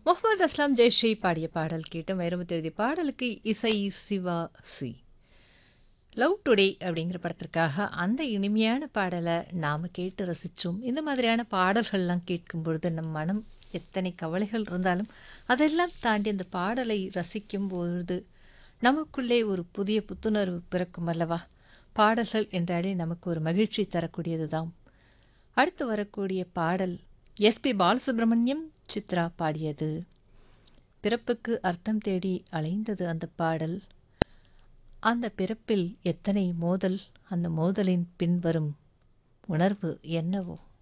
முகமது அஸ்லாம் ஜெய்ஸ்ரீ பாடிய பாடல் கேட்டோம் வைரமுத்து எழுதிய பாடலுக்கு இசை சிவா சி லவ் டுடே அப்படிங்கிற படத்திற்காக அந்த இனிமையான பாடலை நாம் கேட்டு ரசித்தோம் இந்த மாதிரியான பாடல்கள்லாம் கேட்கும் பொழுது நம் மனம் எத்தனை கவலைகள் இருந்தாலும் அதெல்லாம் தாண்டி அந்த பாடலை ரசிக்கும் பொழுது நமக்குள்ளே ஒரு புதிய புத்துணர்வு பிறக்கும் அல்லவா பாடல்கள் என்றாலே நமக்கு ஒரு மகிழ்ச்சி தரக்கூடியது தான் அடுத்து வரக்கூடிய பாடல் எஸ்பி பாலசுப்ரமணியம் சித்ரா பாடியது பிறப்புக்கு அர்த்தம் தேடி அலைந்தது அந்த பாடல் அந்த பிறப்பில் எத்தனை மோதல் அந்த மோதலின் பின்வரும் உணர்வு என்னவோ